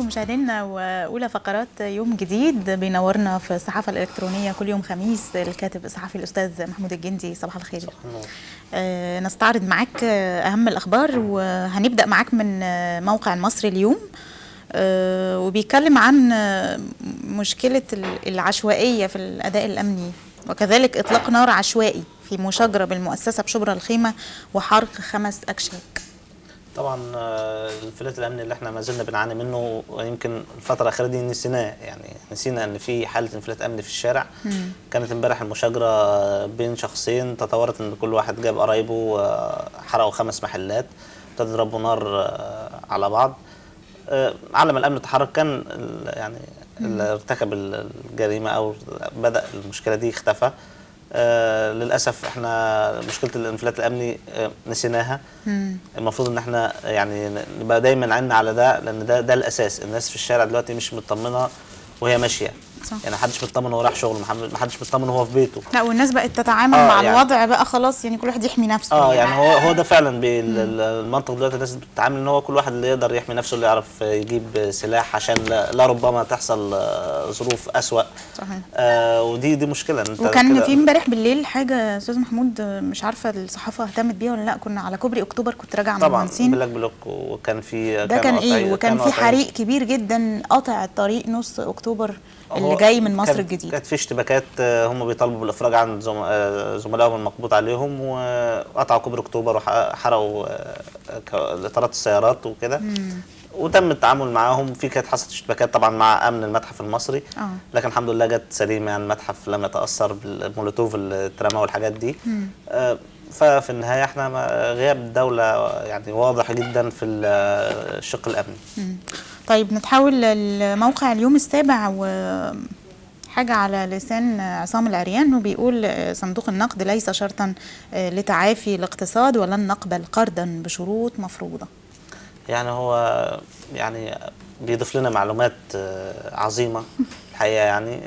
مشاهدينا واولى فقرات يوم جديد بينورنا في الصحافه الالكترونيه كل يوم خميس الكاتب الصحفي الاستاذ محمود الجندي صباح الخير آه نستعرض معاك اهم الاخبار وهنبدا معاك من موقع المصري اليوم آه وبيتكلم عن مشكله العشوائيه في الاداء الامني وكذلك اطلاق نار عشوائي في مشاجره بالمؤسسه بشبرا الخيمه وحرق خمس اكشاك طبعا الانفلات الامني اللي احنا ما زلنا بنعاني منه ويمكن الفتره الاخيره دي نسيناه يعني نسينا ان في حاله انفلات امني في الشارع مم. كانت امبارح المشاجره بين شخصين تطورت ان كل واحد جاب قرايبه حرقوا خمس محلات تضربوا نار على بعض على ما الامن تحرك كان يعني اللي ارتكب الجريمه او بدا المشكله دي اختفى آه للاسف احنا مشكله الانفلات الامني آه نسيناها مم. المفروض ان احنا يعني نبقى دايما عنا على ده لان ده ده الاساس الناس في الشارع دلوقتي مش مطمنه وهي ماشيه صح. يعني ما حدش مطمن وهو رايح شغله ما حدش مطمن وهو في بيته لا والناس بقت تتعامل آه مع يعني الوضع بقى خلاص يعني كل واحد يحمي نفسه اه يعني, يعني هو هو ده فعلا المنطق دلوقتي الناس بتتعامل ان هو كل واحد اللي يقدر يحمي نفسه اللي يعرف يجيب سلاح عشان لا, لا ربما تحصل ظروف اسوأ صحيح آه ودي دي مشكله انت وكان في امبارح بالليل حاجه استاذ محمود مش عارفه الصحافه اهتمت بيها ولا لا كنا على كوبري اكتوبر كنت راجعه من طبعا بلاك بلوك وكان في ده كان, كان ايه وكان في حريق كبير جدا قاطع الطريق نص اكتوبر اللي جاي من مصر الجديد كانت في اشتباكات هم بيطالبوا بالافراج عن زملائهم المقبوض عليهم وقطعوا كوبري اكتوبر وحرقوا اطارات السيارات وكده وتم التعامل معاهم في كانت حصلت اشتباكات طبعا مع امن المتحف المصري أوه. لكن الحمد لله جت سليمه يعني المتحف لم يتاثر بالمولوتوف اللي اترمى والحاجات دي آه ففي النهايه احنا غياب الدوله يعني واضح جدا في الشق الامني مم. طيب نتحول لموقع اليوم السابع و حاجة على لسان عصام العريان وبيقول صندوق النقد ليس شرطا لتعافي الاقتصاد ولن نقبل قرضا بشروط مفروضة يعني هو يعني بيضيف لنا معلومات عظيمة الحقيقة يعني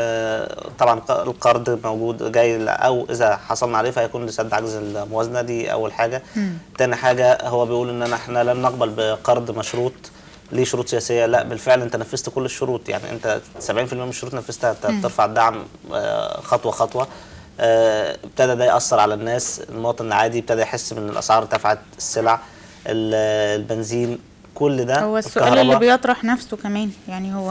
طبعا القرض موجود جاي أو إذا حصلنا عليه فهيكون لسد عجز الموازنة دي أول حاجة تاني حاجة هو بيقول إن احنا لن نقبل بقرض مشروط ليه شروط سياسيه لا بالفعل انت نفذت كل الشروط يعني انت 70% من الشروط نفذتها بترفع الدعم خطوه خطوه ابتدى ده ياثر على الناس المواطن العادي ابتدى يحس ان الاسعار ارتفعت السلع البنزين كل ده هو السؤال اللي بيطرح نفسه كمان يعني هو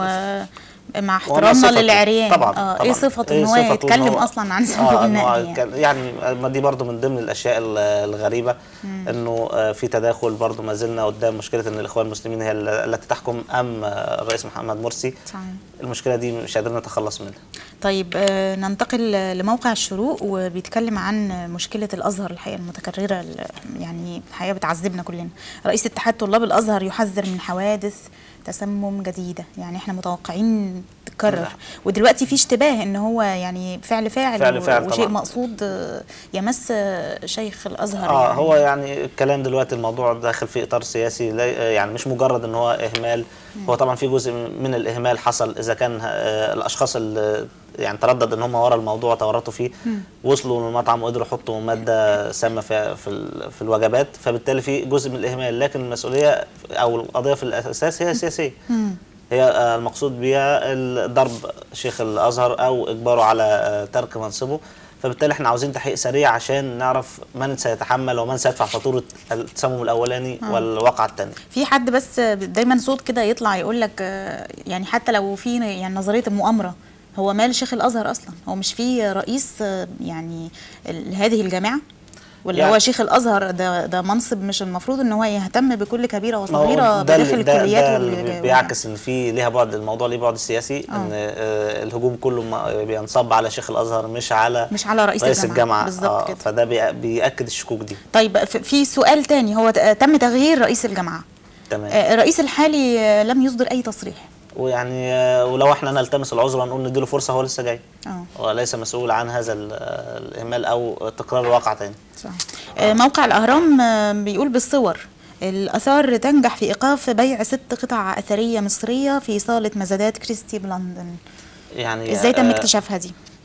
مع احترامنا للعريان طبعا, آه طبعا ايه صفته ان هو يتكلم اصلا عن صندوق آه النقد يعني. يعني ما دي برضو من ضمن الاشياء الغريبه مم. انه في تداخل برضو ما زلنا قدام مشكله ان الاخوان المسلمين هي التي تحكم ام الرئيس محمد مرسي صحيح. المشكله دي مش قادرين نتخلص منها طيب آه ننتقل لموقع الشروق وبيتكلم عن مشكله الازهر الحقيقه المتكرره يعني الحقيقه بتعذبنا كلنا رئيس اتحاد طلاب الازهر يحذر من حوادث تسمم جديده يعني احنا متوقعين تتكرر ودلوقتي في اشتباه ان هو يعني فعل فاعل, فعل فاعل وشيء طبعا. مقصود يمس شيخ الازهر اه يعني. هو يعني الكلام دلوقتي الموضوع داخل في اطار سياسي يعني مش مجرد ان هو اهمال هو طبعا في جزء من الاهمال حصل اذا كان الاشخاص اللي يعني تردد ان هم ورا الموضوع تورطوا فيه مم. وصلوا للمطعم وقدروا يحطوا ماده سامه في في, في الوجبات فبالتالي في جزء من الاهمال لكن المسؤوليه او القضيه في الاساس هي سياسيه مم. هي المقصود بها ضرب شيخ الازهر او اجباره على ترك منصبه فبالتالي احنا عاوزين تحقيق سريع عشان نعرف من سيتحمل ومن سيدفع فاتوره التسمم الاولاني آه. والواقعه الثانيه في حد بس دايما صوت كده يطلع يقول لك يعني حتى لو في يعني نظريه المؤامره هو مال شيخ الازهر اصلا هو مش في رئيس يعني هذه الجامعه ولا يعني هو شيخ الازهر ده ده منصب مش المفروض ان هو يهتم بكل كبيره وصغيره بداخل الكليات ده بيعكس ان في ليها بعد الموضوع ليه بعد سياسي آه. ان آه الهجوم كله بينصب على شيخ الازهر مش على مش على رئيس, رئيس الجامعه, الجامعة. آه فده بياكد الشكوك دي طيب في سؤال تاني هو تم تغيير رئيس الجامعه تمام آه الرئيس الحالي لم يصدر اي تصريح ويعني ولو احنا نلتمس العذر نقول نديله فرصه هو لسه جاي اه هو ليس مسؤول عن هذا الاهمال او تكرار الواقع تاني صح آه موقع الاهرام بيقول بالصور الاثار تنجح في ايقاف بيع ست قطع اثريه مصريه في صاله مزادات كريستي بلندن يعني ازاي تم اكتشافها دي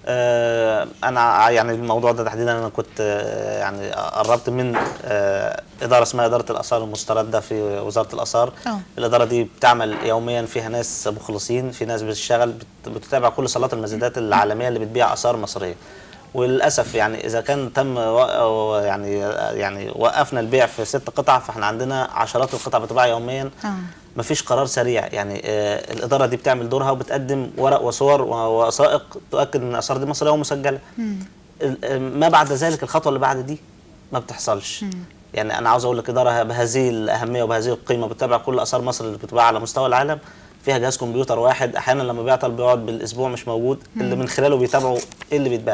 آه، انا ع- يعني الموضوع ده تحديدا انا كنت آه، يعني قربت من آه، اداره اسمها اداره الاثار المسترده في وزاره الاثار آه. الاداره دي بتعمل يوميا فيها ناس مخلصين في ناس بتشتغل بت- بتتابع كل صالات المزادات العالميه اللي بتبيع اثار مصريه وللاسف يعني اذا كان تم و- يعني يعني وقفنا البيع في ست قطع فاحنا عندنا عشرات القطع بتباع يوميا آه. مفيش قرار سريع يعني آه الاداره دي بتعمل دورها وبتقدم ورق وصور ووثائق تؤكد ان الاثار دي مصريه ومسجله ال- آه، ما بعد ذلك الخطوه اللي بعد دي ما بتحصلش يعني انا عاوز اقول لك اداره بهذه الاهميه وبهذه القيمه بتتابع كل اثار مصر اللي بتتباع على مستوى العالم فيها جهاز كمبيوتر واحد احيانا لما بيعطل بيقعد بالاسبوع مش موجود اللي من خلاله بيتابعوا ايه اللي بيتباع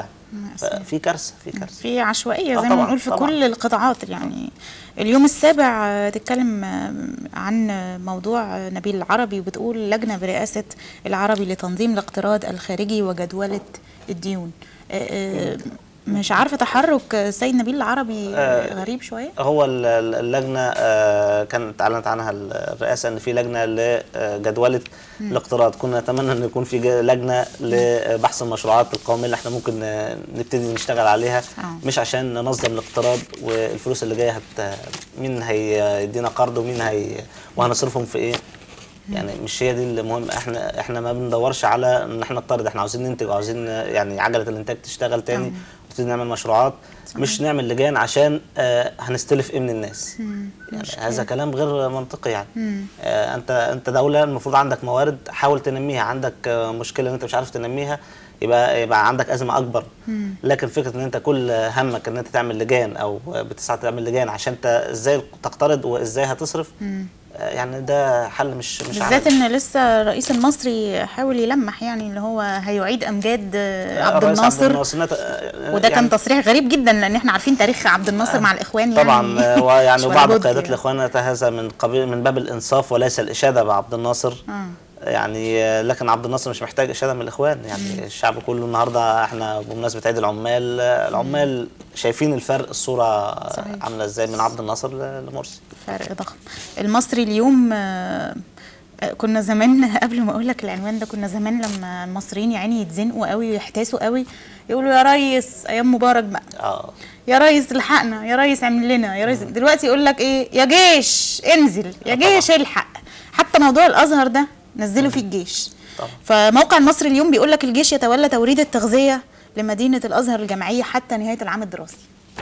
في كارثه في كارثه في عشوائيه آه زي ما طبعاً، بنقول في طبعاً. كل القطاعات يعني اليوم السابع آه، تتكلم آه، عن موضوع آه، نبيل العربي وبتقول لجنه برئاسه العربي لتنظيم الاقتراض الخارجي وجدوله الديون آه، آه، مش عارفه تحرك السيد نبيل العربي آه، غريب شويه هو ال- ال- اللجنه آه، كانت اعلنت عنها الرئاسه ان في لجنه لجدوله الاقتراض كنا نتمنى ان يكون في ج- لجنه لبحث المشروعات القوميه اللي احنا ممكن آه، نبتدي نشتغل عليها آه. مش عشان ننظم الاقتراض والفلوس اللي جايه هت مين هيدينا قرض ومين هي وهنصرفهم في ايه يعني مش هي دي المهم احنا احنا ما بندورش على ان احنا نقترض احنا عاوزين ننتج وعاوزين يعني عجله الانتاج تشتغل تاني آه. ونبتدي نعمل مشروعات مش نعمل لجان عشان آه هنستلف ايه من الناس يعني مشكلة. هذا كلام غير منطقي يعني آه انت انت دوله المفروض عندك موارد حاول تنميها عندك آه مشكله ان انت مش عارف تنميها يبقى يبقى عندك ازمه اكبر لكن فكره ان انت كل همك ان انت تعمل لجان او بتسعى تعمل لجان عشان انت ازاي تقترض وازاي هتصرف آه يعني ده حل مش مش بالذات عملي. ان لسه الرئيس المصري حاول يلمح يعني اللي هو هيعيد امجاد آه، عبد الرئيس الناصر نت- آه، وده كان يعني تصريح غريب جدا لان احنا عارفين تاريخ عبد الناصر مع الاخوان يعني طبعا آه، ويعني مش وبعض ولا بد قيادات يعني. الاخوان هذا من قبيل من باب الانصاف وليس الاشاده بعبد الناصر آه. يعني آه، لكن عبد الناصر مش محتاج اشاده من الاخوان يعني الشعب كله النهارده احنا بمناسبه عيد العمال آه، العمال شايفين الفرق الصوره صحيح. عامله ازاي من عبد الناصر ل- لمرسي فرق ضخم المصري اليوم آه، آه، كنا زمان قبل ما اقول لك العنوان ده كنا زمان لما المصريين يا عيني يتزنقوا قوي ويحتاسوا قوي يقولوا يا ريس ايام مبارك بقى اه يا ريس الحقنا يا ريس اعمل لنا يا ريس دلوقتي يقول لك ايه يا جيش انزل يا آه جيش الحق حتى موضوع الازهر ده نزلوا فيه الجيش طبعا. فموقع المصري اليوم بيقول لك الجيش يتولى توريد التغذيه لمدينه الازهر الجامعيه حتى نهايه العام الدراسي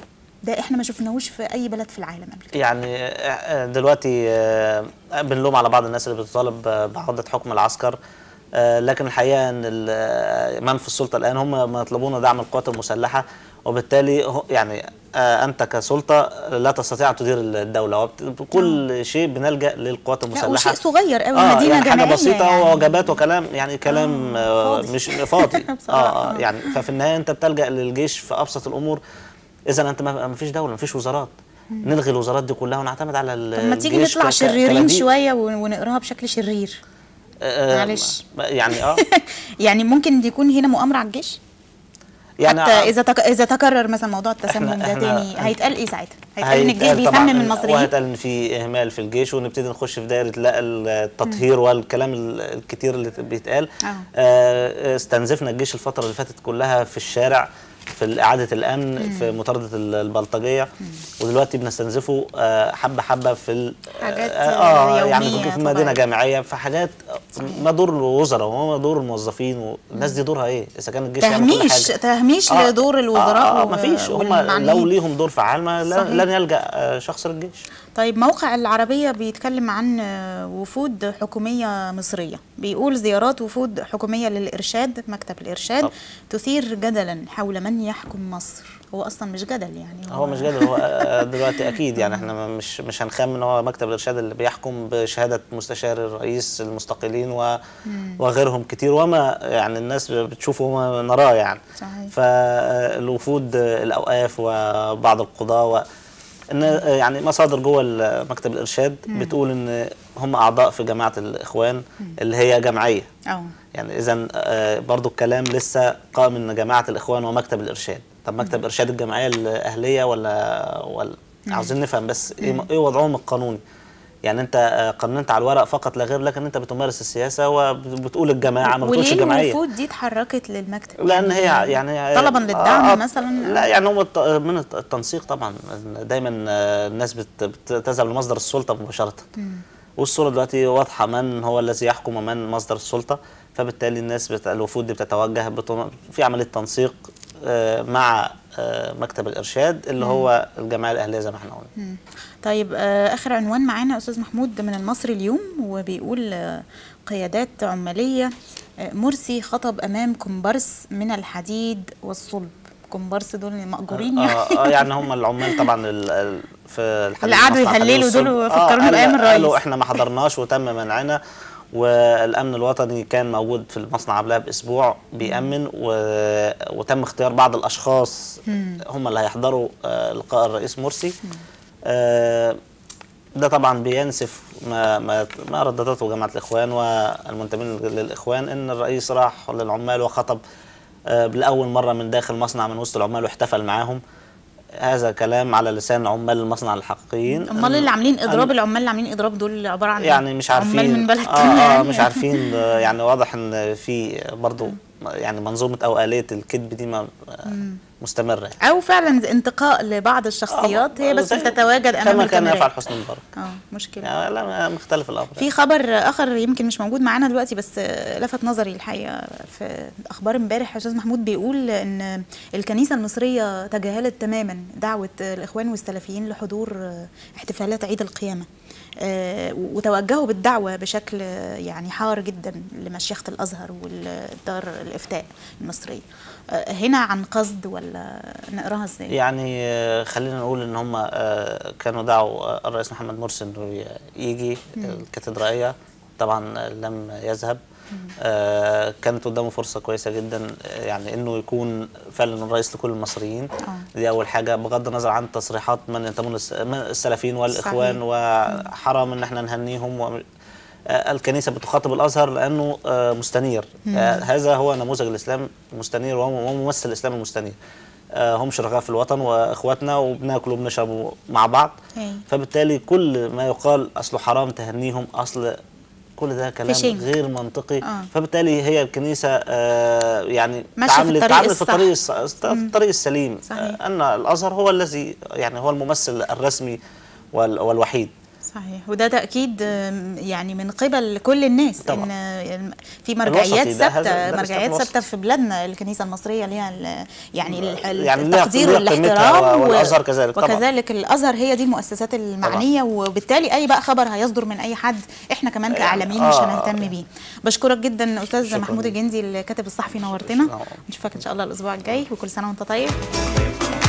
ده احنا ما شفناهوش في اي بلد في العالم قبل كده يعني آه، دلوقتي آه، بنلوم على بعض الناس اللي بتطالب آه، بعودة حكم العسكر آه، لكن الحقيقة أن ال- آه، من في السلطة الآن هم ما يطلبون دعم القوات المسلحة وبالتالي هو- يعني آه، أنت كسلطة لا تستطيع أن تدير الدولة وبكل شيء بنلجأ للقوات لا المسلحة وشيء صغير قوي اه مدينه يعني حاجه جامعيه بسيطه يعني. ووجبات وكلام يعني كلام آه، آه فاضي. مش فاضي بصراحة، اه آه. اه يعني ففي النهايه انت بتلجا للجيش في ابسط الامور اذا انت ما ما فيش دوله ما فيش وزارات نلغي الوزارات دي كلها ونعتمد على ال- طب ما تيجي الجيش نطلع ك- ك- شريرين كلديد. شويه ون- ونقراها بشكل شرير آه، معلش. يعني اه يعني ممكن يكون هنا مؤامره على الجيش يعني حتى آه، اذا تك... اذا تكرر مثلا موضوع التسمم إحنا- ده إحنا- تاني هيتقال ايه ساعتها هيتقال ان الجيش هيتقال طبعاً بيسمم إن- المصريين وهيتقال ان في اهمال في الجيش ونبتدي نخش في دائره لا التطهير والكلام ال- الكتير اللي بيتقال آه. آه، استنزفنا الجيش الفتره اللي فاتت كلها في الشارع في اعاده الامن في مطارده ال- البلطجيه ودلوقتي بنستنزفه آه، حبه حبه في ال- حاجات اه يعني يومية في- في مدينه طبعاً. جامعيه في حاجات ما دور الوزراء وما دور الموظفين والناس دي دورها ايه اذا كان الجيش يعمل كل تهميش حاجة. تهميش آه، لدور الوزراء آه آه و- ما فيش هم والمعنيين. لو ليهم دور فعال ما صحيح. لن لن يلجا آه، شخص للجيش طيب موقع العربية بيتكلم عن آه، وفود حكومية مصرية بيقول زيارات وفود حكومية للإرشاد مكتب الإرشاد طب. تثير جدلا حول من يحكم مصر هو أصلا مش جدل يعني هو مش قادر هو آه، دلوقتي اكيد يعني احنا ما- مش مش هنخمن هو مكتب الارشاد اللي بيحكم بشهاده مستشار الرئيس المستقلين و وغيرهم كتير وما يعني الناس بتشوفه وما نراه يعني صحيح. فالوفود آه، الاوقاف وبعض القضاه و ان آه، يعني مصادر جوه ال- مكتب الارشاد بتقول ان هم اعضاء في جماعه الاخوان اللي هي جمعيه اه يعني اذا برضو الكلام لسه قائم ان جماعه الاخوان ومكتب الارشاد طب مكتب ارشاد الجمعيه الاهليه ولا ولا عاوزين نفهم بس ايه ايه وضعهم القانوني يعني انت آه، قننت على الورق فقط لا غير لكن انت بتمارس السياسه وبتقول الجماعه ما بتقولش وليه الجمعيه الوفود دي اتحركت للمكتب لان هي يعني طلبا للدعم آه، مثلا لا يعني هو الت- من الت- التنسيق طبعا دايما آه، الناس بت- بتذهب لمصدر السلطه مباشره والصوره دلوقتي واضحه من هو الذي يحكم ومن مصدر السلطه فبالتالي الناس بت... الوفود دي بتتوجه بت... في عمليه تنسيق آه، مع آه، مكتب الارشاد اللي هو الجمعيه الاهليه زي ما احنا قلنا طيب آه، اخر عنوان معانا استاذ محمود من المصري اليوم وبيقول آه، قيادات عماليه آه، مرسي خطب امام كومبارس من الحديد والصلب كومبارس دول مأجورين يعني اه آه، يعني هم العمال طبعا ال- ال- في الحديث اللي قعدوا مصنع الحديد يهللوا دول والصلب. وفكروني قال- بأيام الرئيس. قالوا احنا ما حضرناش وتم منعنا والامن الوطني كان موجود في المصنع قبلها باسبوع بيامن و... وتم اختيار بعض الاشخاص هم اللي هيحضروا آه، لقاء الرئيس مرسي آه، ده طبعا بينسف ما ما ما رددته جماعه الاخوان والمنتمين للاخوان ان الرئيس راح للعمال وخطب آه، لاول مره من داخل مصنع من وسط العمال واحتفل معاهم هذا كلام على لسان عمال المصنع الحقيقيين امال اللي عاملين اضراب العمال اللي عاملين اضراب دول عباره عن إيه؟ يعني مش عارفين عمال من بلد آه تانية آه يعني. مش عارفين آه، يعني واضح ان في برضو يعني منظومه او اليه الكذب دي ما آه، مستمره يعني. او فعلا انتقاء لبعض الشخصيات هي بس زي- بتتواجد امام كما كان يفعل الكاميرات حسني مبارك اه مشكله يعني لا مختلف الامر في خبر اخر يمكن مش موجود معانا دلوقتي بس لفت نظري الحقيقه في اخبار امبارح استاذ محمود بيقول ان الكنيسه المصريه تجاهلت تماما دعوه الاخوان والسلفيين لحضور احتفالات عيد القيامه آه، وتوجهوا بالدعوه بشكل يعني حار جدا لمشيخه الازهر والدار الافتاء المصريه آه، هنا عن قصد ولا نقراها ازاي؟ يعني آه، خلينا نقول ان هم آه، كانوا دعوا آه، الرئيس محمد مرسي انه ي- يجي الكاتدرائيه طبعا لم يذهب آه، كانت قدامه فرصه كويسه جدا آه، يعني انه يكون فعلا الرئيس لكل المصريين آه. دي اول حاجه بغض النظر عن تصريحات من ينتمون للس- من السلفيين والاخوان صحيح. وحرام ان احنا نهنيهم و آه، الكنيسه بتخاطب الازهر لانه آه، مستنير آه، هذا هو نموذج الاسلام المستنير وهو ممثل الاسلام المستنير آه، هم شركاء في الوطن واخواتنا وبناكل وبنشرب مع بعض أي. فبالتالي كل ما يقال اصله حرام تهنيهم اصل كل ده كلام فيشنج. غير منطقي آه. فبالتالي هي الكنيسه آه، يعني ماشية في تعاملت الطريق تعاملت في الصح. الطريق الص- في الطريق السليم صحيح. آه، ان الازهر هو الذي يعني هو الممثل الرسمي وال- والوحيد صحيح وده تأكيد آم، يعني من قبل كل الناس طبعا. ان آم، في مرجعيات الوسطي ده- هذا- ثابته ده الإسلام مرجعيات الوسطي. ثابته في بلادنا الكنيسه المصريه ليها ال- يعني ال- يعني ليها- التقدير ليها والاحترام قيمتها و- والأزهر كذلك طبعا. وكذلك الازهر هي دي المؤسسات المعنيه وبالتالي اي بقى خبر هيصدر من اي حد احنا كمان يعني كاعلاميين مش آه، هنهتم آه. بيه بشكرك جدا استاذ شكراً محمود ليك. الجندي الكاتب الصحفي نورتنا نعم. نشوفك ان شاء الله الاسبوع الجاي وكل سنه وانت طيب